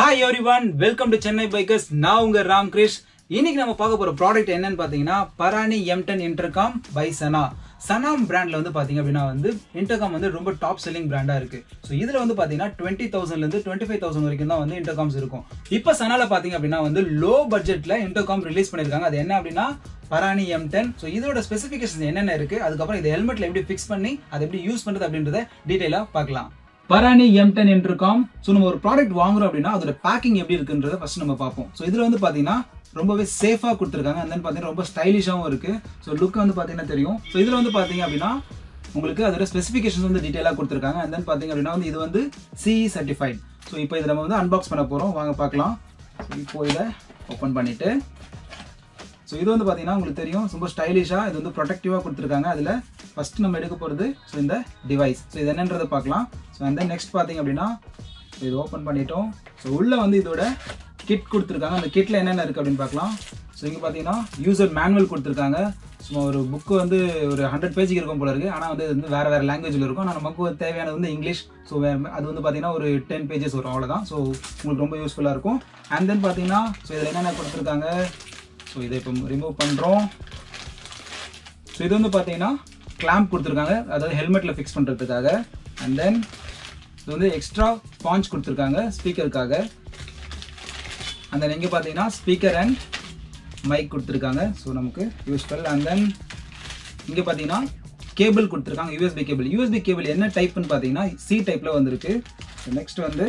Hi everyone welcome to Chennai bikers நான் உங்க ராம் கிரிஷ் இன்னைக்கு நம்ம பார்க்க போற ப்ராடக்ட் என்னன்னு பாத்தீங்கன்னா Barani M ten intercom by Sana சனாம் பிராண்ட்ல வந்து பாத்தீங்க அப்படின்னா வந்து இன்டர்காம் வந்து ரொம்ப டாப் செல்லிங் பிராண்டா இருக்கு ஸோ இதுல வந்து பாத்தீங்கன்னா டுவெண்ட்டி தௌசண்ட்ல இருந்து டுவெண்ட்டி ஃபைவ் தௌசண்ட் வரைக்கும் தான் வந்து இன்டர்காம்ஸ் இருக்கும் இப்போ சனால பாத்தீங்க அப்படின்னா வந்து லோ பட்ஜெட்ல இன்டர்காம் ரிலீஸ் பண்ணிருக்காங்க அது என்ன அப்படின்னா பரானி எம் டென் ஸோ இதோட ஸ்பெசிஃபிகேஷன் என்னென்ன இருக்கு அதுக்கப்புறம் இது ஹெல்மெட்ல எப்படி ஃபிக்ஸ் பண்ணி அதை எப்படி யூஸ் பண்றது அப்படின்றத டீடைலா பார்க்கலாம் Barani M ten intercom so நம்ம ஒரு ப்ராடக்ட் வாங்குறோம் அப்படின்னா அதோட பேக்கிங் எப்படி இருக்குன்றத ஃபர்ஸ்ட் நம்ம பார்ப்போம் ஸோ இதில் வந்து பார்த்தீங்கன்னா ரொம்பவே சேஃபாக கொடுத்துருக்காங்க and then பார்த்தீங்கன்னா ரொம்ப ஸ்டைலிஷாகவும் இருக்கு ஸோ லுக் வந்து பார்த்தீங்கன்னா தெரியும் ஸோ இதில் வந்து பார்த்தீங்க அப்படின்னா உங்களுக்கு அதோட ஸ்பெசிஃபிகேஷன்ஸ் வந்து டீட்டெயிலாக கொடுத்துருக்காங்க and then பார்த்தீங்க அப்படின்னா வந்து இது வந்து சிஇ சர்டிஃபைட் ஸோ இப்போ இதை நம்ம வந்து அன்பாக்ஸ் பண்ண போகிறோம் வாங்க பார்க்கலாம் ஸோ இப்போ இதை ஓப்பன் பண்ணிட்டு ஸோ இது வந்து பார்த்தீங்கன்னா உங்களுக்கு தெரியும் ரொம்ப ஸ்டைலிஷாக இது வந்து ப்ரொடெக்டிவாக கொடுத்துருக்காங்க அதில் ஃபஸ்ட் நம்ம எடுக்க போகிறது ஸோ இந்த டிவைஸ் ஸோ இது என்னன்றதை பார்க்கலாம் ஸோ அந்த நெக்ஸ்ட் பார்த்தீங்க அப்படின்னா so இது ஓப்பன் பண்ணிட்டோம் ஸோ உள்ளே வந்து இதோட கிட் கொடுத்துருக்காங்க அந்த கிட்டில் என்னென்ன இருக்குது அப்படின்னு பார்க்கலாம் ஸோ இங்கே பார்த்தீங்கன்னா யூசர் மேனுவல் கொடுத்துருக்காங்க சும்மா ஒரு புக்கு வந்து ஒரு ஹண்ட்ரட் பேஜுக்கு இருக்கும் போல இருக்குது ஆனால் வந்து இது வந்து வேறு வேறு லாங்குவேஜில் இருக்கும் ஆனால் நமக்கு தேவையானது வந்து இங்கிலீஷ் ஸோ வேறு அது வந்து பார்த்தீங்கன்னா ஒரு டென் பேஜஸ் வரும் அவ்வளோதான் ஸோ உங்களுக்கு ரொம்ப யூஸ்ஃபுல்லாக இருக்கும் அண்ட் தென் பார்த்தீங்கன்னா ஸோ இதில் என்னென்ன கொடுத்துருக்காங்க ஸோ இதை இப்போ ரிமூவ் பண்ணுறோம் ஸோ இது வந்து பார்த்தீங்கன்னா கிளாம்ப் கொடுத்துருக்காங்க அதாவது ஹெல்மெட்டில் ஃபிக்ஸ் பண்ணுறதுக்காக அண்ட் தென் இது வந்து எக்ஸ்ட்ரா பாஞ்ச் கொடுத்துருக்காங்க ஸ்பீக்கருக்காக அண்ட் தென் இங்கே பார்த்தீங்கன்னா ஸ்பீக்கர் அண்ட் மைக் கொடுத்துருக்காங்க ஸோ நமக்கு யூஸ்ஃபுல் அண்ட் தென் இங்கே பார்த்தீங்கன்னா கேபிள் கொடுத்துருக்காங்க யூஎஸ்பி கேபிள் யூஎஸ்பி கேபிள் என்ன டைப்னு பார்த்தீங்கன்னா சி டைப்பில் வந்திருக்கு நெக்ஸ்ட் வந்து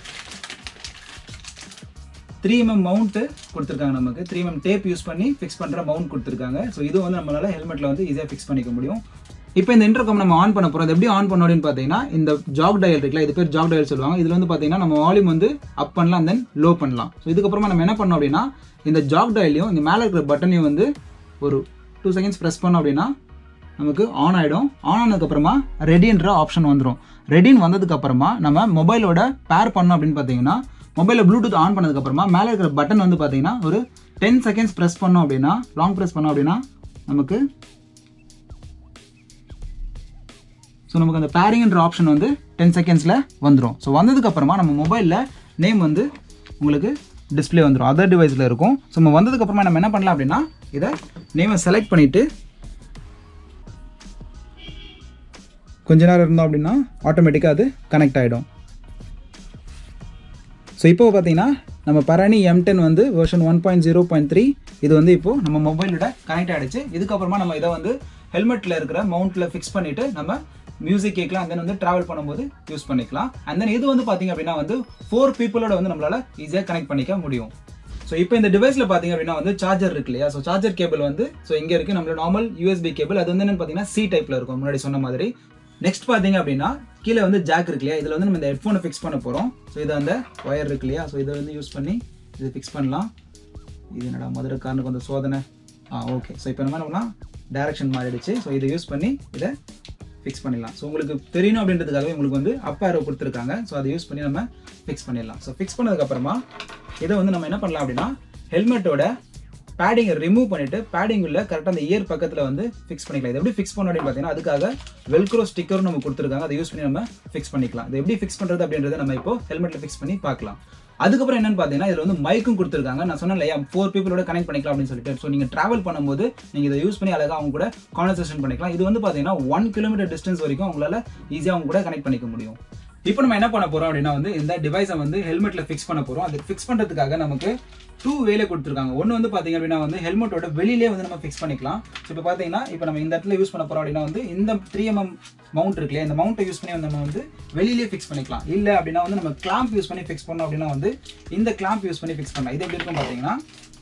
த்ரீ எம்எம் மவுண்ட்டு கொடுத்துருக்காங்க நமக்கு த்ரீ எம்எம் டேப் யூஸ் பண்ணி ஃபிக்ஸ் பண்ணுற மவுண்ட் கொடுத்துருக்காங்க ஸோ இது வந்து நம்மளால ஹெல்மெட்டில் வந்து ஈஸியாக ஃபிக்ஸ் பண்ணிக்க முடியும் இப்போ இந்த இன்டர்காம் நம்ம ஆன் பண்ண போகிறோம் அது எப்படி ஆன் பண்ணோம் அப்படின்னு பார்த்தீங்கன்னா இந்த ஜாக் டயல் இருக்குல்ல இது பேர் ஜாக் டயல் சொல்லுவாங்க இதில் வந்து பார்த்தீங்கன்னா நம்ம வால்யூம் வந்து அப் பண்ணலாம் தென் லோ பண்ணலாம் ஸோ இதுக்கப்புறமா நம்ம என்ன பண்ணோம் அப்படின்னா இந்த ஜாக் டயலையும் இந்த மேலே இருக்கிற பட்டனையும் வந்து ஒரு டூ செகண்ட்ஸ் ப்ரெஸ் பண்ணோம் அப்படின்னா நமக்கு ஆன் ஆகிடும் ஆன் ஆனதுக்கப்புறமா ரெடின்ற ஆப்ஷன் வந்துடும் ரெடின்னு வந்ததுக்கப்புறமா நம்ம மொபைலோட பேர் பண்ணோம் அப்படின்னு பார்த்தீங்கன்னா மொபைலில் ப்ளூடூத் ஆன் பண்ணதுக்கப்புறமா மேலே இருக்கிற பட்டன் வந்து பார்த்தீங்கன்னா ஒரு டென் செகண்ட்ஸ் ப்ரெஸ் பண்ணோம் அப்படின்னா லாங் ப்ரெஸ் பண்ணோம் அப்படின்னா நமக்கு ஸோ நமக்கு அந்த பேரிங்ன்ற ஆப்ஷன் வந்து டென் செகண்ட்ஸில் வந்துடும் ஸோ வந்ததுக்கப்புறமா நம்ம மொபைலில் நேம் வந்து உங்களுக்கு டிஸ்பிளே வந்துடும் அதர் டிவைஸில் இருக்கும் ஸோ நம்ம வந்ததுக்கப்புறமா நம்ம என்ன பண்ணலாம் அப்படின்னா இதை நேமை செலக்ட் பண்ணிவிட்டு கொஞ்ச நேரம் இருந்தோம் அப்படின்னா ஆட்டோமேட்டிக்காக அது கனெக்ட் ஆகிடும் ஸோ இப்போ பார்த்தீங்கன்னா நம்ம பரணி எம் டென் வந்து version one point zero point three இது வந்து இப்போ நம்ம மொபைலோட கனெக்ட் ஆகிடுச்சு இதுக்கப்புறமா நம்ம இதை வந்து ஹெல்மெட்டில் இருக்கிற மவுண்ட்டில் ஃபிக்ஸ் பண்ணிவிட்டு நம்ம மியூசிக் கேட்கலாம் அண்ட் தென் வந்து ட்ராவல் பண்ணும்போது யூஸ் பண்ணிக்கலாம் அண்ட் தென் இது வந்து பார்த்தீங்க அப்படின்னா வந்து ஃபோர் பீப்புளோட வந்து நம்மளால் ஈஸியாக கனெக்ட் பண்ணிக்க முடியும் ஸோ இப்போ இந்த டிவைஸில் பார்த்தீங்க அப்படின்னா வந்து சார்ஜர் இருக்கு இல்லையா ஸோ சார்ஜர் கேபிள் வந்து ஸோ இங்கே இருக்குது நம்மளோட நார்மல் யூஎஸ்பி கேபிள் அது வந்து என்னன்னு பார்த்தீங்கன்னா சி டைப்பில் இருக்கும் முன்னாடி சொன்ன மாதிரி நெக்ஸ்ட் பார்த்தீங்க அப்படின்னா கீழே வந்து ஜாக் இருக்கு இல்லையா இதில் வந்து நம்ம இந்த ஹெட்ஃபோனை ஃபிக்ஸ் பண்ண போகிறோம் ஸோ இது அந்த ஒயர் இருக்கு இல்லையா ஸோ இதை வந்து யூஸ் பண்ணி இது ஃபிக்ஸ் பண்ணலாம் இது என்னடா மதுரைக்காரனுக்கு வந்து சோதனை ஆ ஓகே ஸோ இப்போ நம்ம என்ன பண்ணலாம் டேரக்ஷன் மாறிடுச்சு ஸோ இதை யூஸ் பண்ணி இதை ஃபிக்ஸ் பண்ணிடலாம் ஸோ உங்களுக்கு தெரியணும் அப்படின்றதுக்காகவே உங்களுக்கு வந்து அப் ஆரோ கொடுத்துருக்காங்க ஸோ அதை யூஸ் பண்ணி நம்ம ஃபிக்ஸ் பண்ணிடலாம் ஸோ ஃபிக்ஸ் பண்ணதுக்கப்புறமா இதை வந்து நம்ம என்ன பண்ணலாம் அப்படின்னா ஹெல்மெட்டோட பேடிங்கை ரிமூவ் பண்ணிட்டு பேடிங் உள்ள கரெக்டாக அந்த இயர் பக்கத்தில் வந்து ஃபிக்ஸ் பண்ணிக்கலாம் இது எப்படி ஃபிக்ஸ் பண்ண அப்படின்னு பார்த்தீங்கன்னா அதுக்காக வெல்க்ரோ ஸ்டிக்கரும் நம்ம கொடுத்துருக்காங்க அதை யூஸ் பண்ணி நம்ம ஃபிக்ஸ் பண்ணிக்கலாம் இது எப்படி ஃபிக்ஸ் பண்ணுறது அப்படின்றத நம்ம இப்போ ஹெல்மெட்டில் ஃபிக்ஸ் பண்ணி பார்க்கலாம் அதுக்கப்புறம் என்னன்னு பார்த்தீங்கன்னா இதில் வந்து மைக்கும் கொடுத்துருக்காங்க நான் சொன்னேன் இல்லையா ஃபோர் பீப்பிளோட கனெக்ட் பண்ணிக்கலாம் அப்படின்னு சொல்லிட்டு ஸோ நீங்கள் ட்ராவல் பண்ணும்போது நீங்கள் இதை யூஸ் பண்ணி அழகாக அவங்க கூட கான்வர்சேஷன் பண்ணிக்கலாம் இது வந்து பார்த்தீங்கன்னா ஒன் கிலோமீட்டர் டிஸ்டன்ஸ் வரைக்கும் உங்களால் ஈஸியாக அவங்க கூட கனெக்ட் பண்ணிக்க முடியும் இப்போ நம்ம என்ன பண்ண போறோம் அப்படின்னா வந்து இந்த டிவைஸை வந்து ஹெல்மெட்ல ஃபிக்ஸ் பண்ண போறோம் அது ஃபிக்ஸ் பண்றதுக்காக நமக்கு டூ வேல கொடுத்துருக்காங்க ஒன்று வந்து பாத்தீங்க அப்படின்னா வந்து ஹெல்மெட்டோட வெளியிலே வந்து நம்ம ஃபிக்ஸ் பண்ணிக்கலாம் ஸோ இப்போ பார்த்தீங்கன்னா இப்போ நம்ம இந்த இடத்துல யூஸ் பண்ண போறோம் அப்படின்னா வந்து இந்த த்ரீ எம்எம் மவுண்ட் இருக்கு இல்லையா இந்த மவுண்ட்டை யூஸ் பண்ணி நம்ம வந்து வெளியிலே ஃபிக்ஸ் பண்ணிக்கலாம் இல்லை அப்படின்னா வந்து நம்ம கிளாம்ப் யூஸ் பண்ணி ஃபிக்ஸ் பண்ணோம் அப்படின்னா வந்து இந்த கிளாம்ப் யூஸ் பண்ணி ஃபிக்ஸ் பண்ணலாம் இது எப்படி இருக்கும் பார்த்தீங்கன்னா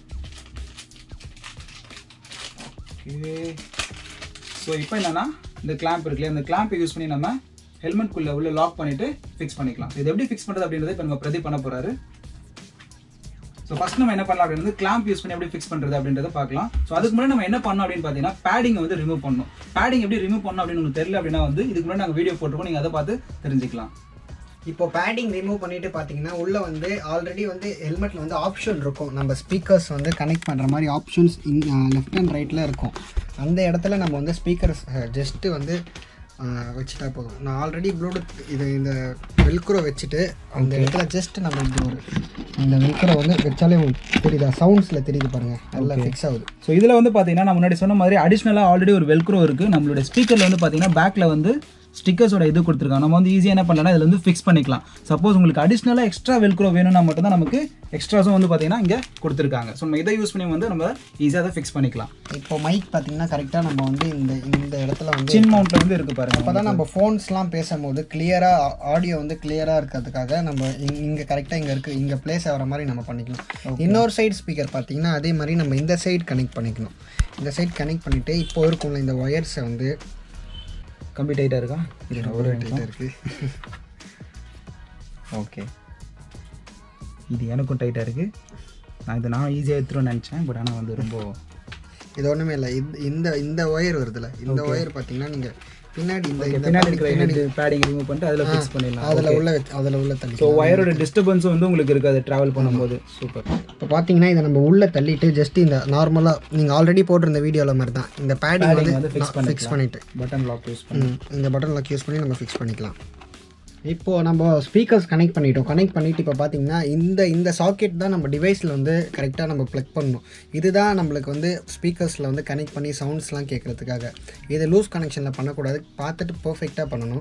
ஓகே ஸோ இப்போ என்னன்னா இந்த கிளாம்ப் இருக்கு இல்லையா இந்த கிளாம்பை யூஸ் பண்ணி நம்ம ஹெல்மெட்குள்ள உள்ள லாக் பண்ணிட்டு ஃபிக்ஸ் பண்ணிக்கலாம் இது எப்படி ஃபிக்ஸ் பண்ணுறது அப்படின்றத இப்போ நம்ம பிரதி பண்ண போறாரு ஸோ ஃபர்ஸ்ட் நம்ம என்ன பண்ணலாம் அப்படின்னு கிளாம்ப் யூஸ் பண்ணி எப்படி ஃபிக்ஸ் பண்ணுறது அப்படின்றத பார்க்கலாம் ஸோ அதுக்கு முன்னாடி நம்ம என்ன பண்ணோம் அப்படின்னு பார்த்தீங்கன்னா பேடிங் வந்து ரிமூவ் பண்ணணும் பேடிங் எப்படி ரிமூவ் பண்ணணும் அப்படின்னு உங்களுக்கு தெரியல அப்படின்னா வந்து இதுக்கு முன்னாடி நாங்கள் வீடியோ போட்டிருக்கோம் நீங்கள் அதை பார்த்து தெரிஞ்சுக்கலாம் இப்போ பேடிங் ரிமூவ் பண்ணிட்டு பார்த்தீங்கன்னா உள்ள வந்து ஆல்ரெடி வந்து ஹெல்மெட்டில் வந்து ஆப்ஷன் இருக்கும் நம்ம ஸ்பீக்கர்ஸ் வந்து கனெக்ட் பண்ணுற மாதிரி ஆப்ஷன்ஸ் இன் லெஃப்ட் அண்ட் ரைட்டில் இருக்கும் அந்த இடத்துல நம்ம வந்து ஸ்பீக்கர்ஸ் ஜஸ்ட்டு வந்து வச்சுட்டா போதும் நான் ஆல்ரெடி ப்ளூடூத் இது இந்த வெல்க்ரோ வச்சுட்டு அந்த இடத்துல ஜஸ்ட் நம்ம இப்படி ஒரு இந்த வெல்க்ரோ வந்து வச்சாலே உங்களுக்கு தெரியுதா சவுண்ட்ஸில் தெரியுது பாருங்கள் நல்லா ஃபிக்ஸ் ஆகுது ஸோ இதில் வந்து பார்த்தீங்கன்னா நான் முன்னாடி சொன்ன மாதிரி அடிஷ்னலாக ஆல்ரெடி ஒரு வெல்க்ரோ இருக்குது நம்மளோட ஸ்பீக்கரில் வந்து பார்த்தீங்கன்னா பேக்கில் வந்து ஸ்டிக்கர்ஸோட இது கொடுத்துருக்காங்க நம்ம வந்து ஈஸியாக என்ன பண்ணலாம் இதில் வந்து ஃபிக்ஸ் பண்ணிக்கலாம் சப்போஸ் உங்களுக்கு அடிஷ்னலாக எக்ஸ்ட்ரா வெல்க்ரோ வேணும்னா மட்டும்தான் நமக்கு எக்ஸ்ட்ராஸும் வந்து பார்த்தீங்கன்னா இங்கே கொடுத்துருக்காங்க ஸோ நம்ம இதை யூஸ் பண்ணி வந்து நம்ம ஈஸியாக அதை ஃபிக்ஸ் பண்ணிக்கலாம் இப்போ மைக் பார்த்தீங்கன்னா கரெக்டாக நம்ம வந்து இந்த இந்த இடத்துல வந்து சின் மவுண்ட்டில் வந்து இருக்குது பாருங்க அப்போ தான் நம்ம ஃபோன்ஸ்லாம் பேசும்போது கிளியராக ஆடியோ வந்து கிளியராக இருக்கிறதுக்காக நம்ம இங்கே கரெக்டாக இங்கே இருக்குது இங்கே ப்ளேஸ் ஆகிற மாதிரி நம்ம பண்ணிக்கலாம் இன்னொரு சைடு ஸ்பீக்கர் பார்த்தீங்கன்னா அதே மாதிரி நம்ம இந்த சைடு கனெக்ட் பண்ணிக்கணும் இந்த சைடு கனெக்ட் பண்ணிவிட்டு இப்போ இருக்கும்ல இந்த ஒயர்ஸை வந்து கம்பி டைட்டாக இருக்கா ஒரு டைட்டாக இருக்குது ஓகே இது எனக்கும் டைட்டாக இருக்குது நான் இதை நான் ஈஸியாக எடுத்துருவேன் நினச்சேன் பட் ஆனால் வந்து ரொம்ப இது ஒன்றுமே இல்லை இது இந்த இந்த ஒயர் வருதுல்ல இந்த ஒயர் பார்த்தீங்கன்னா நீங்கள் பின்னாடி இந்த இந்த பின்னாடி இருக்கிற பேடிங் ரிமூவ் பண்ணிட்டு அதில் ஃபிக்ஸ் பண்ணிடலாம் அதில் உள்ள வச்சு- அதில் உள்ள தள்ளி ஸோ ஒயரோட டிஸ்டர்பன்ஸும் வந்து உங்களுக்கு இருக்காது ட்ராவல் பண்ணும்போது சூப்பர் இப்போ பார்த்தீங்கன்னா இதை நம்ம உள்ளே தள்ளிட்டு ஜஸ்ட் இந்த நார்மலாக நீங்கள் ஆல்ரெடி போட்டிருந்த வீடியோவில் மாதிரி தான் இந்த பேடிங் வந்து வந்து fix ஃபிக்ஸ் பண்ணிட்டு பட்டன் லாக் யூஸ் பண்ணி ம், இந்த பட்டன் லாக் யூஸ் பண்ணி நம்ம ஃபிக்ஸ் பண்ணிக்கலாம் இப்போது நம்ம ஸ்பீக்கர்ஸ் கனெக்ட் பண்ணிட்டோம் கனெக்ட் பண்ணிட்டு இப்போ பார்த்தீங்கன்னா இந்த இந்த சாக்கெட் தான் நம்ம டிவைஸில் வந்து கரெக்டாக நம்ம ப்ளக் பண்ணணும் இதுதான் நம்மளுக்கு வந்து ஸ்பீக்கர்ஸில் வந்து கனெக்ட் பண்ணி சவுண்ட்ஸ்லாம் கேட்குறதுக்காக இது லூஸ் கனெக்ஷனில் பண்ணக்கூடாது பார்த்துட்டு பர்ஃபெக்டாக பண்ணணும்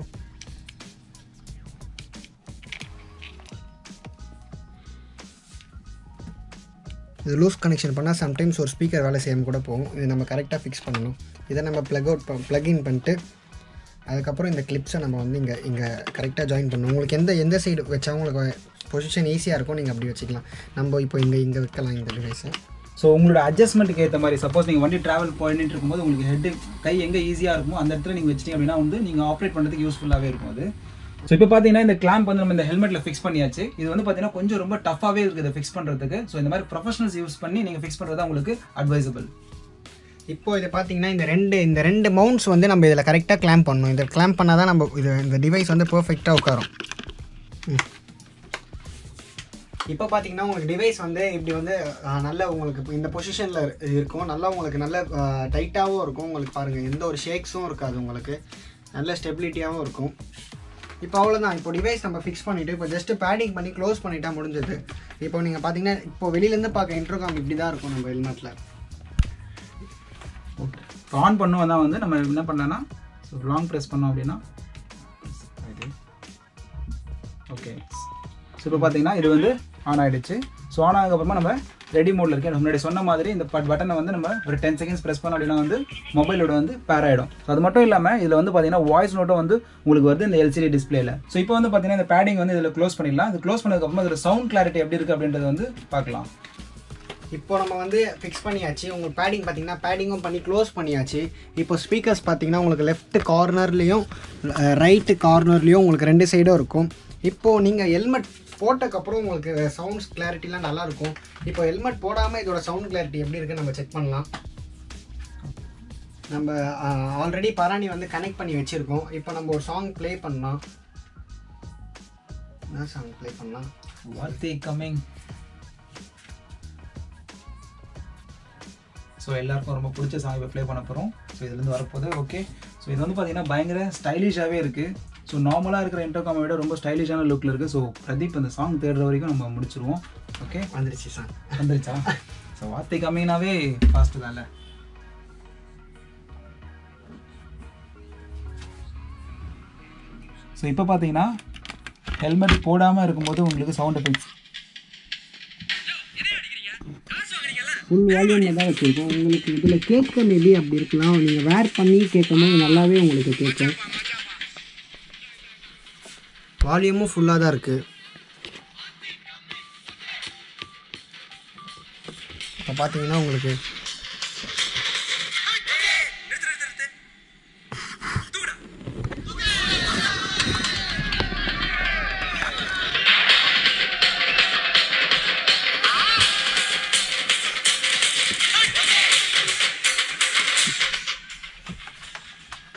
இது லூஸ் கனெக்ஷன் பண்ணால் சம்டைம்ஸ் ஒரு ஸ்பீக்கர் வேலை செய்யாமல் கூட போகும் இது நம்ம கரெக்டாக ஃபிக்ஸ் பண்ணணும் இதை நம்ம ப்ளக் அவுட் ப்ளக் இன் பண்ணிட்டு அதுக்கப்புறம் இந்த கிளிப்ஸை நம்ம வந்து இங்கே இங்கே கரெக்டாக ஜாயின் பண்ணணும் உங்களுக்கு எந்த எந்த சைடு வச்சா உங்களுக்கு பொசிஷன் ஈஸியாக இருக்கும் நீங்கள் அப்படி வச்சுக்கலாம் நம்ம இப்போ இங்கே இங்கே வைக்கலாம் இந்த டிவைஸை ஸோ உங்களோட அட்ஜஸ்ட்மெண்ட்டுக்கு ஏற்ற மாதிரி சப்போஸ் நீங்கள் வண்டி ட்ராவல் பண்ணிட்டு இருக்கும்போது உங்களுக்கு ஹெட் கை எங்கே ஈஸியாக இருக்குமோ அந்த இடத்துல நீங்கள் வச்சிட்டீங்க அப்படின்னா வந்து நீங்கள் ஆப்ரேட் பண்ணுறதுக்கு யூஸ்ஃபுல்லாகவே இருக்கும் அது ஸோ இப்போ பார்த்தீங்கன்னா இந்த கிளாம்ப் வந்து நம்ம இந்த ஹெல்மெட்டில் ஃபிக்ஸ் பண்ணியாச்சு இது வந்து பார்த்தீங்கன்னா கொஞ்சம் ரொம்ப டஃப்பாகவே இருக்குது இதை ஃபிக்ஸ் பண்ணுறதுக்கு ஸோ இந்த மாதிரி ப்ரொஃபஷனல்ஸ் யூஸ் பண்ணி நீங்கள் ஃபிக்ஸ் பண்ணுறது தான் உங்களுக்கு அட்வைசபிள் இப்போ இது பார்த்தீங்கன்னா இந்த ரெண்டு இந்த ரெண்டு மவுண்ட்ஸ் வந்து நம்ம இதில் கரெக்டாக கிளாம்ப் பண்ணணும் இதை கிளாம்ப் பண்ணால் தான் நம்ம இது இந்த டிவைஸ் வந்து பர்ஃபெக்டாக உட்காரும் ம். இப்போ பார்த்தீங்கன்னா உங்களுக்கு டிவைஸ் வந்து இப்படி வந்து அஹ், நல்ல உங்களுக்கு இப்போ இந்த பொசிஷனில் இருக்கும் நல்லா உங்களுக்கு நல்ல டைட்டாகவும் இருக்கும் உங்களுக்கு பாருங்கள் எந்த ஒரு ஷேக்ஸும் இருக்காது உங்களுக்கு நல்ல ஸ்டெபிலிட்டியாகவும் இருக்கும் இப்போ அவ்வளோதான் இப்போ டிவைஸ் நம்ம ஃபிக்ஸ் பண்ணிவிட்டு இப்போ ஜஸ்ட் பேடிங் பண்ணி க்ளோஸ் பண்ணிட்டா முடிஞ்சது இப்போ நீங்கள் பார்த்தீங்கன்னா இப்போ வெளியிலேருந்து பார்க்க இன்ட்ரோகாம் இப்படி தான் இருக்கும் நம்ம ஹெல்மெட்டில் ஓகே ஆன் பண்ணுவோம் தான் வந்து நம்ம என்ன பண்ணலாம்னா ஸோ லாங் ப்ரெஸ் பண்ணோம் அப்படின்னா ஓகே ஸோ இப்போ பார்த்தீங்கன்னா இது வந்து ஆன் ஆயிடுச்சு ஸோ ஆன் ஆனதுக்கப்புறமா நம்ம ரெடி மோடில் இருக்கு எனக்கு முன்னாடி சொன்ன மாதிரி இந்த பட்டனை வந்து நம்ம ஒரு டென் செகண்ட்ஸ் ப்ரெஸ் பண்ணோம் அப்படின்னா வந்து மொபைலோட வந்து பேர் ஆகிடும் ஸோ அது மட்டும் இல்லாமல் இதில் வந்து பார்த்தீங்கன்னா வாய்ஸ் நோட்டும் வந்து உங்களுக்கு வருது இந்த எல்சிடி டிஸ்பிளேல ஸோ இப்போ வந்து பார்த்தீங்கன்னா இந்த பேடிங் வந்து இதில் க்ளோஸ் பண்ணிடலாம் இது க்ளோஸ் பண்ணதுக்கப்புறமா இதில் சவுண்ட் கிளாரிட்டி எப்படி இருக்குது அப்படின்றத வந்து பார்க்கலாம் இப்போ நம்ம வந்து ஃபிக்ஸ் பண்ணியாச்சு உங்களுக்கு பேடிங் பார்த்தீங்கன்னா பேடிங்கும் பண்ணி க்ளோஸ் பண்ணியாச்சு இப்போ ஸ்பீக்கர்ஸ் பார்த்தீங்கன்னா உங்களுக்கு லெஃப்ட் கார்னர்லேயும் ரைட்டு கார்னர்லேயும் உங்களுக்கு ரெண்டு சைடும் இருக்கும் இப்போது நீங்கள் ஹெல்மெட் போட்டக்கப்புறம் உங்களுக்கு சவுண்ட்ஸ் கிளாரிட்டிலாம் நல்லாயிருக்கும் இப்போ ஹெல்மெட் போடாமல் இதோட சவுண்ட் கிளாரிட்டி எப்படி இருக்குன்னு நம்ம செக் பண்ணலாம் நம்ம ஆல்ரெடி பராணி வந்து கனெக்ட் பண்ணி வச்சுருக்கோம் இப்போ நம்ம ஒரு சாங் ப்ளே பண்ணலாம் என்ன சாங் ப்ளே பண்ணலாம் வார்த்தை கம்மிங் ஸோ எல்லாருக்கும் ரொம்ப பிடிச்ச சாங் இப்போ ப்ளே பண்ண போகிறோம் ஸோ இதுலேருந்து வரப்போகுது ஓகே ஸோ இது வந்து பார்த்தீங்கன்னா பயங்கர ஸ்டைலிஷாகவே இருக்குது ஸோ நார்மலாக இருக்கிற இன்டர்காமை விட ரொம்ப ஸ்டைலிஷான லுக்கில் இருக்குது ஸோ பிரதீப் அந்த சாங் தேடுற வரைக்கும் நம்ம முடிச்சிருவோம் ஓகே வந்துருச்சு சாங் வந்துருச்சா ஸோ வார்த்தை கம்மினாவே ஃபாஸ்ட்டு தான்ல ஸோ இப்போ பார்த்தீங்கன்னா ஹெல்மெட் போடாமல் இருக்கும்போது உங்களுக்கு சவுண்ட் எஃபெக்ட்ஸ் ஃபுல் வால்யூமில் தான் வச்சுருக்கோம் உங்களுக்கு இதில் கேட்க மேபி அப்படி இருக்கலாம் நீங்கள் வேர் பண்ணி கேட்கும்போது நல்லாவே உங்களுக்கு கேட்கும் வால்யூமும் ஃபுல்லாக தான் இருக்குது இப்போ பார்த்தீங்கன்னா உங்களுக்கு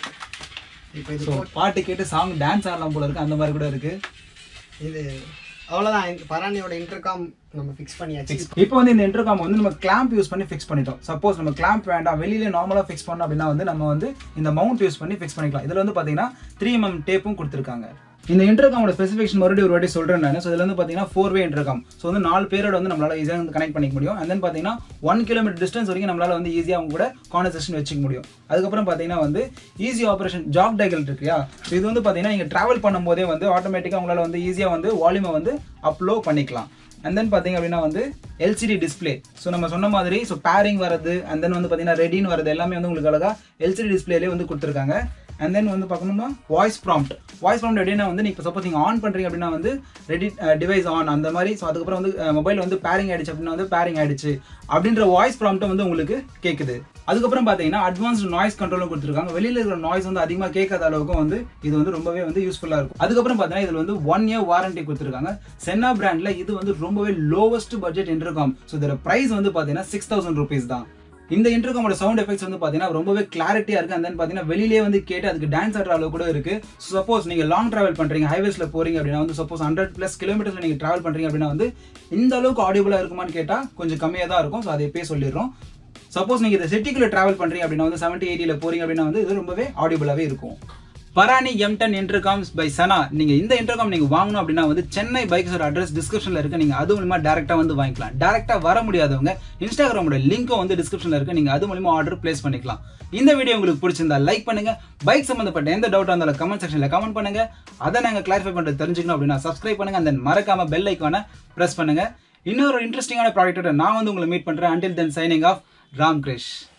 இப்போ இது ஸோ பாட்டு கேட்டு சாங் டான்ஸ் ஆடலாம் போல இருக்கு அந்த மாதிரி கூட இருக்கு இது அவ்வளோதான் இந்த பராணியோட இன்டர்காம் நம்ம ஃபிக்ஸ் பண்ணியாச்சு இப்போ வந்து இந்த இன்டர்காம் வந்து நம்ம கிளாம்ப் யூஸ் பண்ணி ஃபிக்ஸ் பண்ணிட்டோம் சப்போஸ் நம்ம கிளாம்ப் வேண்டாம் வெளியில நார்மலாக ஃபிக்ஸ் பண்ணோம் அப்படின்னா வந்து நம்ம வந்து இந்த மவுண்ட் யூஸ் பண்ணி ஃபிக்ஸ் பண்ணிக்கலாம் இதில் வந்து பார்த்தீங்கன்னா த்ரீ எம்எம் டேப்பும் கொடுத்துருக்காங்க இந்த இன்டர்காமோட ஸ்பெசிஃபிகேஷன் மறுபடியும் ஒரு வாட்டி சொல்கிறேன் நான் ஸோ இதில் வந்து பார்த்தீங்கன்னா ஃபோர் வே இன்டர்காம் ஸோ வந்து நாலு பேரோட வந்து நம்மளால ஈஸியாக வந்து கனெக்ட் பண்ணிக்க முடியும் அண்ட் தென் பார்த்தீங்கன்னா ஒன் கிலோமீட்டர் டிஸ்டன்ஸ் வரைக்கும் நம்மளால வந்து ஈஸியாக அவங்க கூட கான்வர்சேஷன் வச்சுக்க முடியும் அதுக்கப்புறம் பார்த்தீங்கன்னா வந்து ஈஸி ஆப்ரேஷன் ஜாக் டைகல் இருக்கு இல்லையா ஸோ இது வந்து பார்த்தீங்கன்னா நீங்கள் ட்ராவல் பண்ணும்போதே வந்து ஆட்டோமேட்டிக்காக உங்களால் வந்து ஈஸியாக வந்து வால்யூமை வந்து அப்லோ பண்ணிக்கலாம் அண்ட் தென் பார்த்தீங்க அப்படின்னா வந்து எல்சிடி டிஸ்பிளே ஸோ நம்ம சொன்ன மாதிரி ஸோ பேரிங் வரது அண்ட் தென் வந்து பார்த்தீங்கன்னா ரெடின்னு வரது எல்லாமே வந்து உங்களுக்கு அழகா எல்சிடி டிஸ்பிளேலே வந்து கொடுத்துருக்காங்க அண்ட் தென் வந்து பார்க்கணும்னா வாய்ஸ் ப்ராம்ப்ட் வாய்ஸ் ப்ராம்ப்ட் எப்படின்னா வந்து நீங்கள் சப்போஸ் நீங்கள் ஆன் பண்ணுறீங்க அப்படின்னா வந்து ரெடி டிவைஸ் ஆன் அந்த மாதிரி ஸோ அதுக்கப்புறம் வந்து மொபைல் வந்து பேரிங் ஆயிடுச்சு அப்படின்னா வந்து பேரிங் ஆயிடுச்சு அப்படின்ற வாய்ஸ் ப்ராம்ப்ட்டும் வந்து உங்களுக்கு கேட்குது அதுக்கப்புறம் பார்த்தீங்கன்னா அட்வான்ஸ்டு நாய்ஸ் கண்ட்ரோலும் கொடுத்துருக்காங்க வெளியில் இருக்கிற நாய்ஸ் வந்து அதிகமாக கேட்காத அளவுக்கும் வந்து இது வந்து ரொம்பவே வந்து யூஸ்ஃபுல்லாக இருக்கும் அதுக்கப்புறம் பார்த்தீங்கன்னா இதில் வந்து ஒன் இயர் வாரண்டி கொடுத்துருக்காங்க சென்னா பிராண்டில் இது வந்து ரொம்பவே லோவஸ்ட் பட்ஜெட் இன்டர்காம் ஸோ இதோட ப்ரைஸ் வந்து பார்த்தீங்கன்னா சிக்ஸ் தௌசண்ட் ருபீஸ் தான் இந்த இன்டர்காமோட சவுண்ட் எஃபெக்ட்ஸ் வந்து பார்த்தீங்கன்னா ரொம்பவே கிளாரிட்டியாக இருக்குது அண்ட் தென் பார்த்தீங்கன்னா வெளியிலே வந்து கேட்டு அதுக்கு டான்ஸ் ஆடுற அளவு கூட இருக்கு சப்போஸ் நீங்கள் லாங் ட்ராவல் பண்ணுறீங்க ஹைவேஸில் போறீங்க அப்படின்னா வந்து சப்போஸ் ஹண்ட்ரட் ப்ளஸ் கிலோமீட்டர்ஸில் நீங்கள் ட்ராவல் பண்ணுறீங்க அப்படின்னா வந்து இந்த அளவுக்கு ஆடியபிளாக இருக்குமான்னு கேட்டால் கொஞ்சம் கம்மியாக தான் இருக்கும் ஸோ அதை எப்பயே சொல்லிடுறோம் சப்போஸ் நீங்கள் இந்த சிட்டிக்குள்ள ட்ராவல் பண்ணுறீங்க அப்படின்னா வந்து செவன்ட்டி எயிட்டியில் போறீங்க அப்படின்னா வந்து இது ரொம்பவே ஆடியபிளாகவே இருக்கும் Barani M ten intercoms by Sana நீங்க இந்த இன்டர்காம் நீங்க வாங்கணும் அப்படின்னா வந்து சென்னை பைக்ஸோட அட்ரஸ் டிஸ்கிரிப்ஷன்ல இருக்கு நீங்க அது மூலமா டேரக்டா வந்து வாங்கிக்கலாம் டேரக்டா வர முடியாதவங்க இன்ஸ்டாகிராமோட லிங்க்கும் வந்து டிஸ்கிரிப்ஷன்ல இருக்கு நீங்க அது மூலமா ஆர்டர் பிளேஸ் பண்ணிக்கலாம் இந்த வீடியோ உங்களுக்கு பிடிச்சிருந்தா லைக் பண்ணுங்க பைக் சம்பந்தப்பட்ட எந்த டவுட் இருந்தாலும் கமெண்ட் செக்ஷன்ல கமெண்ட் பண்ணுங்க அதை நாங்க கிளாரிஃபை பண்றது தெரிஞ்சுக்கணும் அப்படின்னா சப்ஸ்கிரைப் பண்ணுங்க அந்த மறக்காம பெல் ஐக்கான பிரஸ் பண்ணுங்க இன்னொரு இன்ட்ரெஸ்டிங்கான ப்ராடக்ட்டோட நான் வந்து உங்களை மீட் பண்றேன் until then signing off Ram Girish